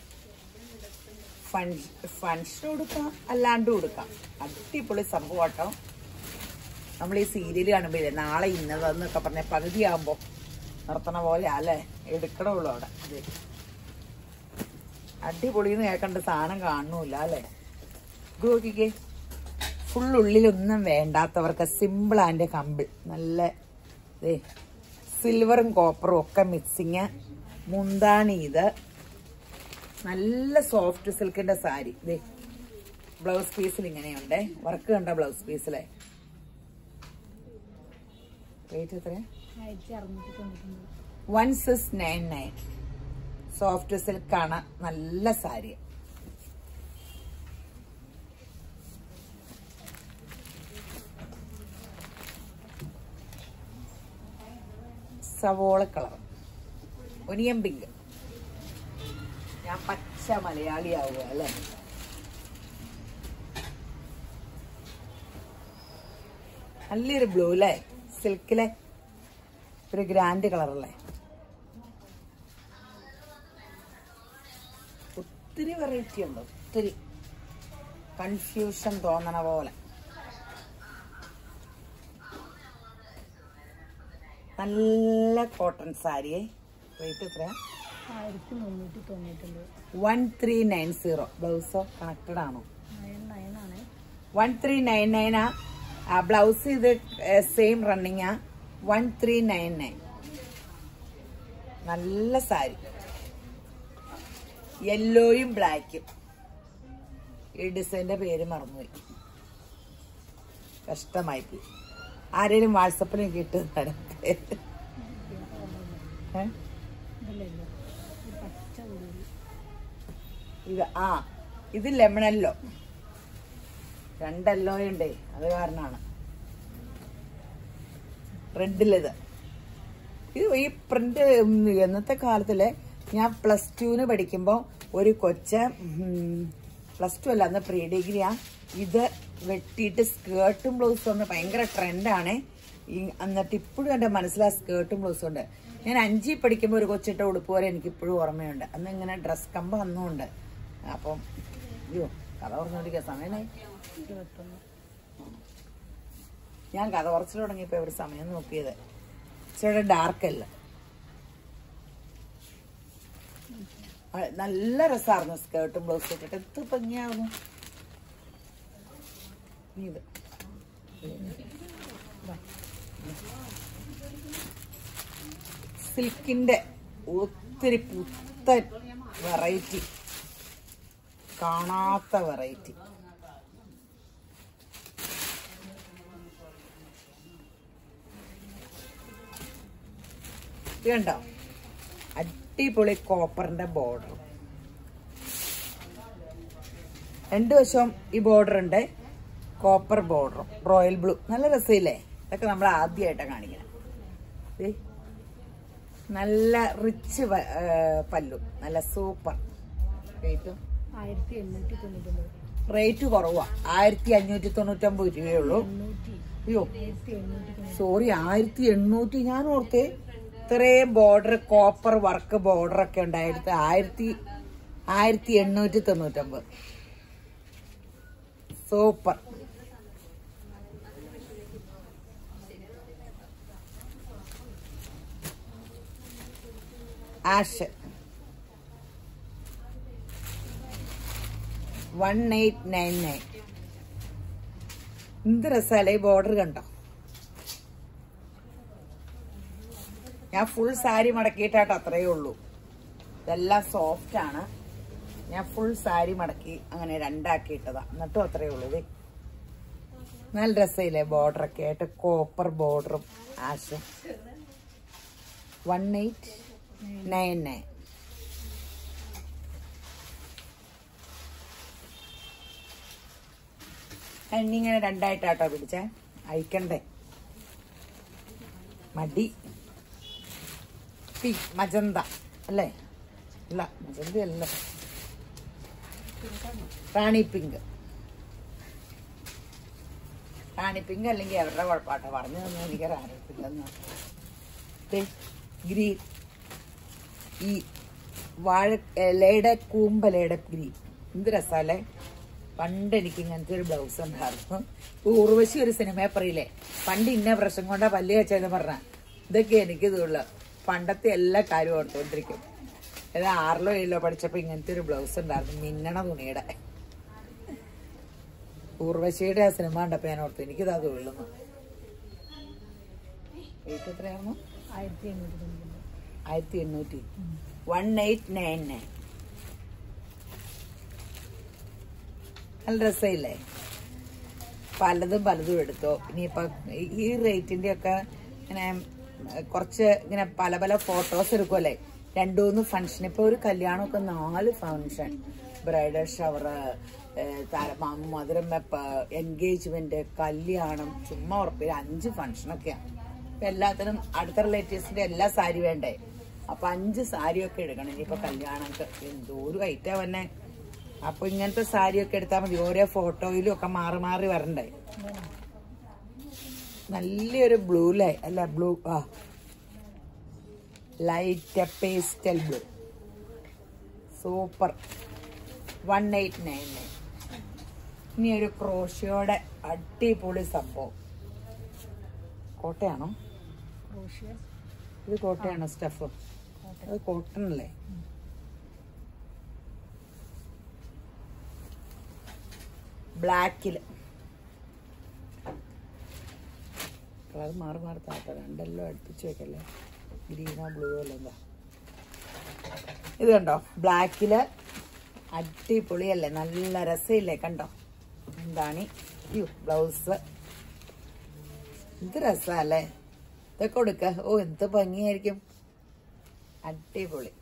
ഫങ്ഷൻ കൊടുക്കാം അല്ലാണ്ടും കൊടുക്കാം അടിപൊളി സംഭവം കേട്ടോ നമ്മൾ ഈ സീരിയൽ കാണുമ്പോ ഇല്ലേ നാളെ ഇന്നതെന്നൊക്കെ പറഞ്ഞ പകുതിയാകുമ്പോ നിർത്തണ പോലെ അല്ലേ എടുക്കണമുള്ളൂ അവിടെ ഇത് അടിപൊളിന്ന് കേൾക്കേണ്ട സാധനം കാണുന്നില്ല അല്ലേ ഇത് നോക്കിക്കേ ഫുൾ ഉള്ളിലൊന്നും വേണ്ടാത്തവർക്ക് സിമ്പിൾ ആൻഡ് കമ്പിൾ നല്ല ദേ സിൽവറും കോപ്പറും ഒക്കെ മിക്സിങ് മുന്താണി ഇത് നല്ല സോഫ്റ്റ് സിൽക്കിന്റെ സാരി ദേ ബ്ലൗസ് പീസിൽ ഇങ്ങനെയുണ്ട് വർക്ക് കണ്ട ബ്ലൗസ് പീസിലെ റേറ്റ് എത്രയാ one six nine nine soft സിൽക്കാണ് നല്ല സാരി സവോള കളർ ഒനിയൻ പിങ്ക് ഞാൻ പച്ച മലയാളിയാവുക അല്ലേ നല്ലൊരു ബ്ലൂ അല്ലേ സിൽക്കിലെ ഒരു ഗ്രാൻഡ് കളറല്ലേ ഒത്തിരി വെറൈറ്റി ഉണ്ട് ഒത്തിരി കൺഫ്യൂഷൻ തോന്നണ പോലെ നല്ല കോട്ടൺ സാരിയെ റേറ്റ് എത്രയാ ആയിരത്തി മുന്നൂറ്റി തൊണ്ണൂറ്റൊമ്പത് വൺ ത്രീ നയൻ സീറോ ബ്ലൗസോ കണക്റ്റഡ് ആണോ നയൻ നയൻ ആണ് വൺ ത്രീ നയൻ നയൻ ആ ബ്ലൗസ് ഇത് സെയിം റണ്ണിങ് ആ വൺ ത്രീ നയൻ നയൻ നല്ല സാരി യെല്ലോയും ബ്ലാക്കും ഈ ഡിസൈൻ്റെ പേര് മറന്നുപോയി കഷ്ടമായി പോയി ആരെങ്കിലും വാട്സപ്പിലും കിട്ടും ഇതല്ലല്ലോ ഒരു പച്ച ഒരു ഇത് ആ ഇത് ലെമണല്ലോ രണ്ടല്ലോ ഉണ്ടേ അത് കാരണമാണ് റെഡിലിത് ഇത് ഈ പ്രിന്റ് എന്നത്തെ കാലത്തില് ഞാൻ പ്ലസ് ടുവിന് പഠിക്കുമ്പോൾ ഒരു കൊച്ച പ്ലസ് ടു അല്ല അന്ന് പ്രീ ഡിഗ്രിയാ ഇത് വെട്ടിയിട്ട് സ്കേർട്ടും ബ്ലൗസും ഒന്ന് ഭയങ്കര ട്രെൻഡാണ് ഈ എന്നിട്ട് ഇപ്പോഴും എൻ്റെ മനസ്സിലാ സ്കേർട്ടും ബ്ലൗസും ഉണ്ട് ഞാൻ അഞ്ചിൽ പഠിക്കുമ്പോൾ ഒരു കൊച്ചിട്ട ഉടുപ്പ് പോലെ എനിക്ക് ഇപ്പോഴും ഓർമ്മയുണ്ട് അന്ന് ഇങ്ങനെ ഡ്രസ് കമ്പ് അന്നുണ്ട് അപ്പം അയ്യോ കഥ പറഞ്ഞോണ്ടിരിക്കുക സമയമായി ഇരുപത്തൊന്ന് ഞാൻ കഥ കുറച്ചു തുടങ്ങിയപ്പോൾ ഒരു സമയം നോക്കിയത് ഇച്ചിരി ഡാർക്ക് അല്ല ആ, നല്ല രസമായിരുന്നു സ്കേർട്ടും ബ്ലൗസും ഇട്ടിട്ട് എത്ര ഭംഗിയാവുന്നു നീ ഇത് സിൽക്കിന്റെ ഒത്തിരി പുത്തൻ വെറൈറ്റി കാണാത്ത വെറൈറ്റി ഇത് കണ്ടോ അടിപൊളി കോപ്പറിന്റെ ബോർഡർ രണ്ടു വശവും ഈ ബോർഡർ ഉണ്ട് കോപ്പർ ബോർഡറും റോയൽ ബ്ലൂ നല്ല രസമില്ലേ ഇതൊക്കെ നമ്മൾ ആദ്യമായിട്ടാണ് കാണിക്കണം ദേ. നല്ല റിച്ച് പല്ലു നല്ല സൂപ്പർ റേറ്റും ആയിരത്തി എണ്ണൂറ്റി തൊണ്ണൂറ്റൊമ്പത് റേറ്റ് കുറവാ ആയിരത്തി അഞ്ഞൂറ്റി തൊണ്ണൂറ്റൊമ്പത് രൂപയേ ഉള്ളൂ എണ്ണൂറ്റി അയ്യോ ആയിരത്തി എണ്ണൂറ്റി തൊണ്ണൂറ്റി സോറി ആയിരത്തി എണ്ണൂറ്റി ഞാൻ ഓർത്തേ ഇത്രയും ബോർഡർ കോപ്പർ വർക്ക് ബോർഡർ ഒക്കെ ഉണ്ടായിട്ട് ആയിരത്തി ആയിരത്തി എണ്ണൂറ്റി തൊണ്ണൂറ്റൊമ്പത് super ash one eight nine nine എന്ത് രസാലേ ബോർഡർ കണ്ടോ ഞാൻ ഫുൾ സാരി മടക്കിയിട്ടാട്ടോ അത്രയേ ഉള്ളൂ ഇതെല്ലാം സോഫ്റ്റ് ആണ് ഞാൻ ഫുൾ സാരി മടക്കി അങ്ങനെ രണ്ടാക്കി ഇട്ടതാ എന്നിട്ടും അത്രയേ ഉള്ളൂ ഇത് നല്ല രസമില്ലേ ബോർഡർ ഒക്കെ ആയിട്ട് കോപ്പർ ബോർഡറും ആഷും വൺ എയ്റ്റ് നയൻ നയൻ ഇങ്ങനെ രണ്ടായിട്ടാട്ടോ പിടിച്ചേ അയക്കണ്ടേ മടി പി മജന്ത അല്ലേ അല്ല മജന്ത അല്ല റാണി പിങ്ക് റാണി പിങ്ക് അല്ലെങ്കിൽ അവരുടെ കുഴപ്പമാട്ടോ പറഞ്ഞു തന്നെ എനിക്ക് റാണി പിങ്ക് എന്ന് ഗ്രീൻ ഈ വാഴ ഇലയുടെ കൂമ്പലയുടെ ഗ്രീൻ എന്ത് രസാലേ പണ്ട് എനിക്ക് ഇങ്ങനത്തെ ഒരു ബ്ലൗസ് ഉണ്ടായിരുന്നു ഇപ്പൊ ഉർവശി ഒരു സിനിമയെ പറയില്ലേ പണ്ട് ഇന്ന പ്രശ്നം കൊണ്ടാ പല്ലി വെച്ചതെന്ന് പറഞ്ഞ ഇതൊക്കെ എനിക്ക് ഇതുള്ളു പണ്ടത്തെ എല്ലാ കാര്യവും ഓർത്തുകൊണ്ടിരിക്കും ഇത് ആറിലോ ഏഴിലോ പഠിച്ചപ്പോ ഇങ്ങനത്തെ ഒരു ബ്ലൗസ് ഉണ്ടായിരുന്നു മിന്നണ തുണിയുടെ ഉർവശിയുടെ ആ സിനിമ കണ്ടപ്പോ ഞാൻ ഓർത്തു എനിക്കിതാ തൊഴിലുന്നു റേറ്റ് എത്രയായിരുന്നു ആയിരത്തി എണ്ണൂറ്റി തൊണ്ണൂറ്റൊമ്പത് ആയിരത്തി എണ്ണൂറ്റി വൺ എയ്റ്റ് നയൻ നയൻ നല്ല രസമില്ലേ പലതും പലതും എടുത്തോ ഇനിയിപ്പൊ ഈ റേറ്റിന്റെ ഒക്കെ ഇങ്ങനെ കുറച്ച് ഇങ്ങനെ പല പല ഫോട്ടോസ് എടുക്കുമല്ലേ രണ്ടു മൂന്ന് ഫംഗ്ഷൻ ഇപ്പൊ ഒരു കല്യാണമൊക്കെ നാല് ഫംഗ്ഷൻ ബ്രൈഡൽ ഷവർ മധുരം വെപ്പ് എൻഗേജ്മെന്റ് കല്യാണം ചുമ്മാ ഉറപ്പില്ല അഞ്ച് ഫംഗ്ഷനൊക്കെയാണ് ഇപ്പൊ എല്ലാത്തിനും അടുത്ത റിലേറ്റീവ്സിന്റെ എല്ലാ സാരി വേണ്ടേ അപ്പൊ അഞ്ച് സാരിയൊക്കെ എടുക്കണം ഇനിയിപ്പൊ കല്യാണമൊക്കെ എന്തോ ഒരു ഐറ്റാ വന്നെ അപ്പൊ ഇങ്ങനത്തെ സാരിയൊക്കെ എടുത്താൽ മതി ഓരോ ഫോട്ടോയിലും ഒക്കെ മാറി മാറി വരണ്ടേ നല്ലൊരു ബ്ലൂ ലൈ അല്ല ബ്ലൂ ആ light pastel blue super one eight nine nine ഇനി ഒരു ക്രോഷ്യയുടെ അടിപൊളി സംഭവം കോട്ടയാണോ ക്രോഷ്യ ഇത് കോട്ടയാണോ സ്റ്റഫ് അത് കോട്ടൺ അല്ലേ ബ്ലാക്കില് കളർ മാറി മാറി താത്ത രണ്ടെല്ലാം അടുപ്പിച്ച് വെക്കല്ലേ ഗ്രീനോ ബ്ലൂവോ അല്ല എന്താ ഇത് കണ്ടോ ബ്ലാക്കില് അടിപൊളിയല്ലേ നല്ല രസമില്ലേ കണ്ടോ എന്താണ് യു ബ്ലൗസ് ഇത് രസമല്ലേ ഇതൊക്കെ കൊടുക്ക ഓ എന്ത് ഭംഗിയായിരിക്കും അടിപൊളി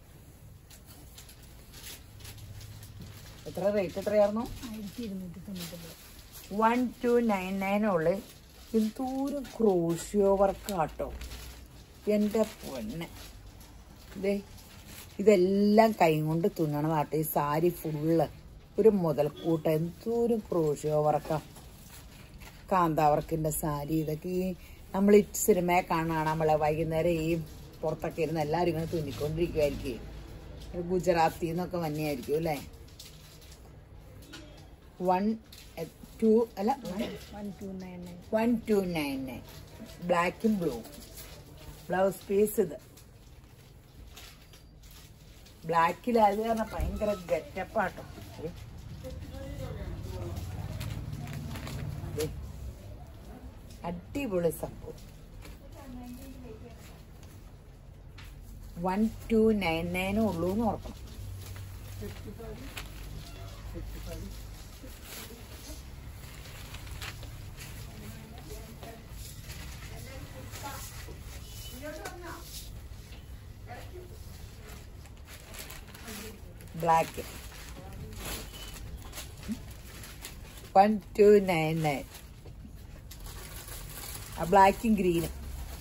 എത്ര റേറ്റ് എത്രയായിരുന്നു ആയിരത്തി ഇരുന്നൂറ്റി തൊണ്ണൂറ്റൊമ്പത് വൺ ടു നയൻ നയനുള്ളു എന്തോരം ക്രോഷ്യോ വർക്കാട്ടോ എൻ്റെ പൊന്നെ ദേ ഇതെല്ലാം കൈ കൊണ്ട് തുന്നണതാട്ടോ ഈ സാരി ഫുള്ള് ഒരു മുതൽക്കൂട്ട എന്തോരം ക്രോഷ്യോ വർക്കാ കാന്താവർക്കിന്റെ സാരി ഇതൊക്കെ ഈ നമ്മൾ ഈ സിനിമയെ കാണാണ് നമ്മളെ വൈകുന്നേരം ഈ പുറത്തൊക്കെ ഇരുന്ന് എല്ലാവരും ഇങ്ങനെ തുന്നിക്കൊണ്ടിരിക്കുമായിരിക്കും ഒരു ഗുജറാത്തി എന്നൊക്കെ മഞ്ഞയായിരിക്കും അല്ലേ വൺ ടു അല്ല one two nine nine one two nine nine ബ്ലാക്കും ബ്ലൂ ബ്ലൗസ് പീസ് ഇത് ബ്ലാക്കിലായത് കാരണം ഭയങ്കര ഗെറ്റപ്പാട്ടോ അടിപൊളി സംഭവം വൺ ടു നയൻ നയനേ ഉള്ളൂ എന്ന് ഓർക്കണം black one two nine nine ആ ബ്ലാക്കും ഗ്രീനും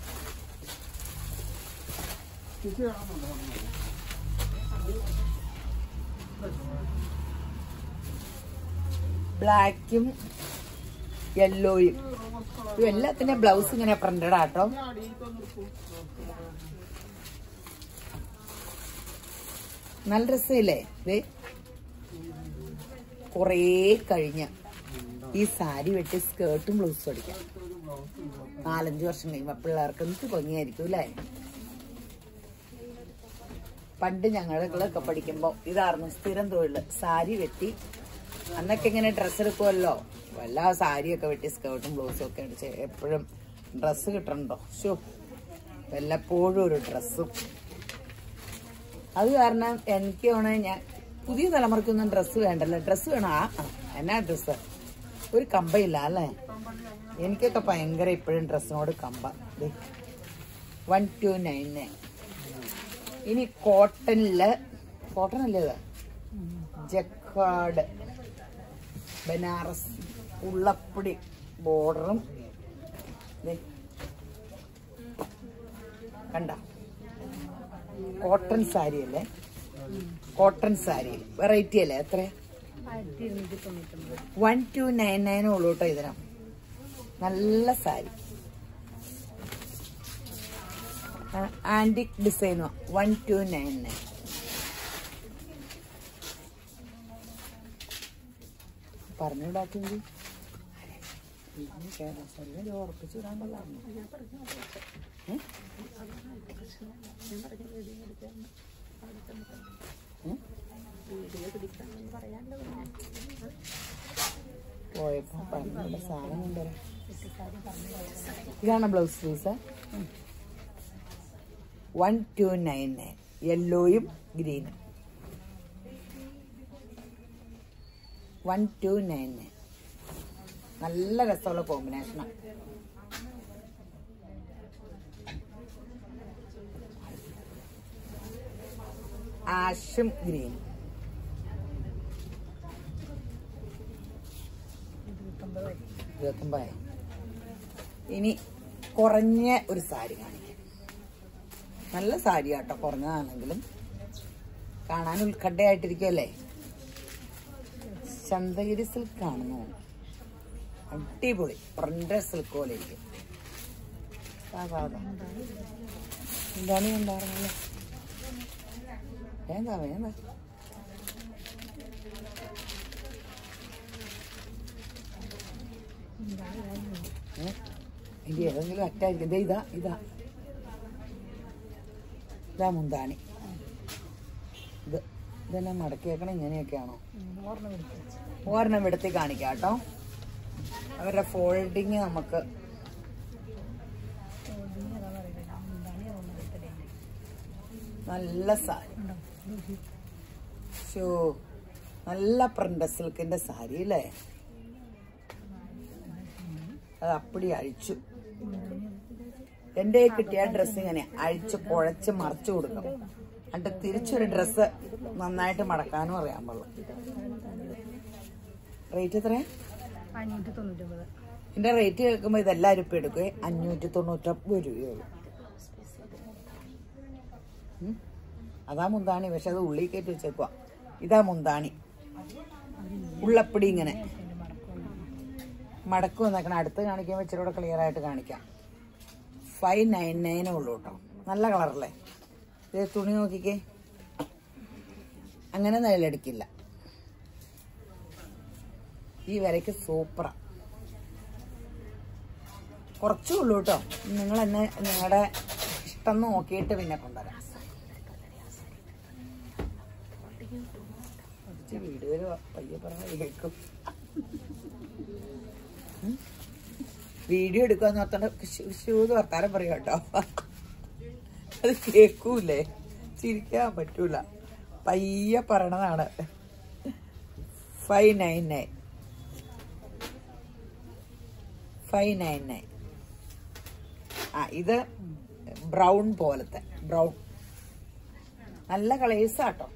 ബ്ലാക്കും യെല്ലോയും എല്ലാത്തിന്റെ ബ്ലൗസ് ഇങ്ങനെ പ്രിന്റഡ് ആട്ടോ നല്ല രസമില്ലേ ഇത് കൊറേ കഴിഞ്ഞ് ഈ സാരി വെട്ടി സ്കേർട്ടും ബ്ലൗസും അടിക്കാം നാലഞ്ച് വർഷം കഴിയുമ്പോ പിള്ളേർക്ക് എന്ത് ഭംഗിയായിരിക്കും അല്ലേ പണ്ട് ഞങ്ങളൊക്കെ പഠിക്കുമ്പോ ഇതായിരുന്നു സ്ഥിരം തൊഴില് സാരി വെട്ടി അന്നൊക്കെ ഇങ്ങനെ ഡ്രസ്സ് എടുക്കുമല്ലോ എല്ലാ സാരിയൊക്കെ വെട്ടി സ്കേർട്ടും ബ്ലൗസും ഒക്കെ അടിച്ച് എപ്പോഴും ഡ്രസ്സ് കിട്ടണ്ടോ ഷോ വല്ലപ്പോഴും ഒരു ഡ്രസ്സും അത് കാരണം എനിക്ക് വേണേ ഞാൻ പുതിയ തലമുറയ്ക്കൊന്നും ഡ്രസ്സ് വേണ്ടല്ലോ ഡ്രസ്സ് വേണം ആ ആ, എന്നാ ഡ്രസ്സ് ഒരു കമ്പയില്ല അല്ലേ എനിക്കൊക്കെ ഭയങ്കര ഇപ്പോഴും ഡ്രസ്സിനോട് കമ്പ വൺ ടു നയൻ നയൻ ഇനി കോട്ടണില് കോട്ടൺ അല്ലേ ഇത് ജക്കാട് ബനാറസ് ഉള്ളപ്പടി ബോർഡറും കണ്ട കോട്ടൺ സാരി അല്ലേ കോട്ടൺ സാരി വെറൈറ്റി അല്ലേ എത്ര ആയിരത്തി ഇരുന്നൂറ്റി തൊണ്ണൂറ്റൊമ്പത് വൺ ടു നയൻ നയൻ ഉള്ളൂ കേട്ടോ ഇതിന് നല്ല സാരി ആന്റിക് ഡിസൈനോ വൺ ടു നയൻ നയൻ പറഞ്ഞുവിടാത്തെങ്കിൽ ഉറപ്പിച്ചു വിടാൻ കൊള്ളാമോ ഏ? ഏ? പോയപ്പോ പറഞ്ഞുള്ള സാധനം കൊണ്ടുവരാം ഇതാണ് blouse piece one two nine nine യെല്ലോയും ഗ്രീനും വൺ ടു നയൻ നയൻ നല്ല രസമുള്ള കോമ്പിനേഷനാണ് ആഷും ഗ്രീനും ഇരുപത്തൊമ്പത് വരെ ഇരുപത്തൊമ്പതായി ഇനി കുറഞ്ഞ ഒരു സാരി കാണിക്കാം നല്ല സാരി കേട്ടോ കുറഞ്ഞതാണെങ്കിലും കാണാൻ ഉത്കണ്ഠയായിട്ടിരിക്കുമല്ലേ ചന്തഗിരി സിൽക്ക് ആണെന്ന് തോന്നുന്നു അടിപൊളി പ്രിന്റഡ് സിൽക്ക് പോലെ ഇരിക്കും സാ, സാ, സാ. എന്താണ് ഉണ്ടായിരുന്നല്ലേ വേണ്ട വേണ്ട ഏ? ഇനി ഏതെങ്കിലും അറ്റായിരിക്കും ദേ ഇതാ ഇതാ ഇതാ മുന്താണി ഇത് ഇതെല്ലാം മടക്കിയേക്കണം ഇങ്ങനെയൊക്കെയാണോ ഓർമ്മ പിടിച്ചു ഒരെണ്ണം എടുത്ത് കാണിക്കാം കേട്ടോ അവരുടെ ഫോൾഡിങ് നമുക്ക് അതാ പറയുന്നത് എന്താണ് ഓർമ്മ എടുത്തത് നല്ല സാരി ഉണ്ടോ ഷോ നല്ല പ്രിന്റ് സിൽക്കിന്റെ സാരി അല്ലേ അത് അപ്പടി അഴിച്ചു എന്റെ കിട്ടിയ ഡ്രസ്സ് ഇങ്ങനെ അഴിച്ച് കുഴച്ച് മറിച്ചു കൊടുക്കും എന്നിട്ട് തിരിച്ചൊരു ഡ്രസ്സ് നന്നായിട്ട് മടക്കാനും അറിയാൻ പാടുള്ളൂ റേറ്റ് എത്രയാ അഞ്ഞൂറ്റി തൊണ്ണൂറ്റൊമ്പത് എന്റെ റേറ്റ് കേൾക്കുമ്പോൾ ഇതെല്ലാവരും ഇപ്പം എടുക്കുകയെ അഞ്ഞൂറ്റി തൊണ്ണൂറ്റൊമ്പത് രൂപയുള്ളൂ ഉം. അതാ മുന്താണി പക്ഷെ അത് ഉള്ളിൽ കയറ്റി വെച്ചേക്കുവാ ഇതാ മുന്താണി ഉള്ളപ്പടി ഇങ്ങനെ മടക്ക് വന്നേക്കണം അടുത്ത് കാണിക്കുമ്പോൾ ഇച്ചിരി കൂടെ ക്ലിയർ ആയിട്ട് കാണിക്കാം ഫൈവ് നയൻ നയനേ ഉള്ളൂ കേട്ടോ നല്ല കളറല്ലേ ഇത് തുണി നോക്കിക്കേ അങ്ങനെ നിലടിക്കില്ല ഈ വിലയ്ക്ക് സൂപ്പറാ കുറച്ചേ ഉള്ളൂ കേട്ടോ നിങ്ങൾ എന്നെ നിങ്ങളുടെ ഇഷ്ടം നോക്കിയിട്ട് പിന്നെ കൊണ്ടുവരാം കുറച്ച് വീടുകൾ പയ്യെ പറഞ്ഞ കേൾക്കും ഉം. വീഡിയോ എടുക്കാന്ന് ഓർത്തോണ്ട് ഷൂന്ന് വർത്താനം പറയും കേട്ടോ അത് കേക്കൂലേ ചിരിക്കാൻ പറ്റൂല പയ്യെ പറയണതാണ് five nine nine five nine nine ആ ഇത് ബ്രൗൺ പോലത്തെ ബ്രൗൺ നല്ല കളേഴ്സ് ആട്ടോ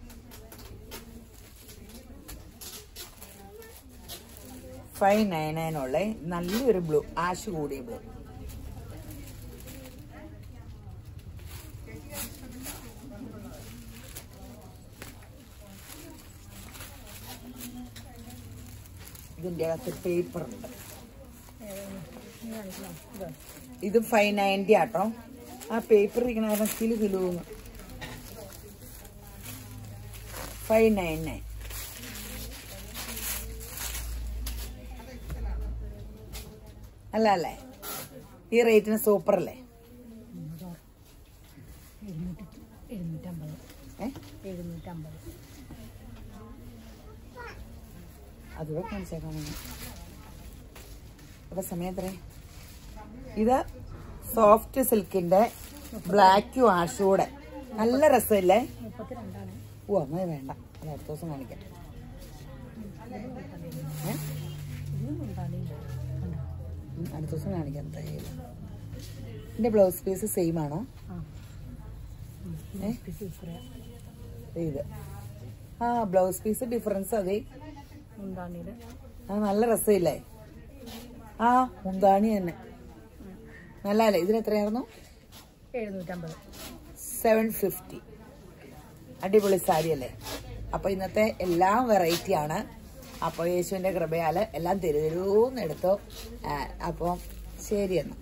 ഫൈവ് നയൻ നയൻ ഉള്ള നല്ലൊരു ബ്ലൂ ആഷ് കൂടിയ ബ്ലൂ ഇതിന്റെ അകത്ത് പേപ്പർ ഉണ്ട് ഇത് ഫൈവ് നയൻറ്റി ആട്ടോ ആ പേപ്പർ ഇരിക്കണ കാരണം കിലു കിലുന്ന് ഫൈവ് നയൻ നയൻ അല്ല അല്ലേ ഈ റേറ്റിന് സൂപ്പർ അല്ലേ എഴുന്നൂറ്റി എഴുന്നൂറ്റമ്പത് ഏ എഴുന്നൂറ്റമ്പത് അതുകൂടെ കാണിച്ചേക്കാം അപ്പൊ സമയം എത്ര ഇത് സോഫ്റ്റ് സിൽക്കിന്റെ ബ്ലാക്കും ആഷും കൂടെ നല്ല രസമില്ലേ മുപ്പത്തി രണ്ടാണ് ഓ അങ്ങനെ വേണ്ട അത് അടുത്ത ദിവസം കാണിക്കാം ഏ? ഇതിനും എന്താണ് ഉം, അടുത്ത ദിവസം കാണിക്കാം എന്തായാലും ഇതിന്റെ ബ്ലൗസ് പീസ് സെയിം ആണോ ആ ഏ? സൂപ്പറാ ദേ ഇത് ആ ബ്ലൗസ് പീസ് ഡിഫറൻസ് അതെ മുന്താണിയുടെ ആ നല്ല രസമില്ലേ ആ മുന്താണി തന്നെ നല്ല അല്ലേ ഇതിന് എത്രയായിരുന്നു എഴുന്നൂറ്റമ്പത് സെവൻ ഫിഫ്റ്റി അടിപൊളി സാരി അല്ലേ അപ്പൊ ഇന്നത്തെ എല്ലാം വെറൈറ്റി ആണ് അപ്പോൾ യേശുവിന്റെ കൃപയാല് എല്ലാം തെരുതെരൂന്ന് എടുത്തു അപ്പം ശരി എന്നാ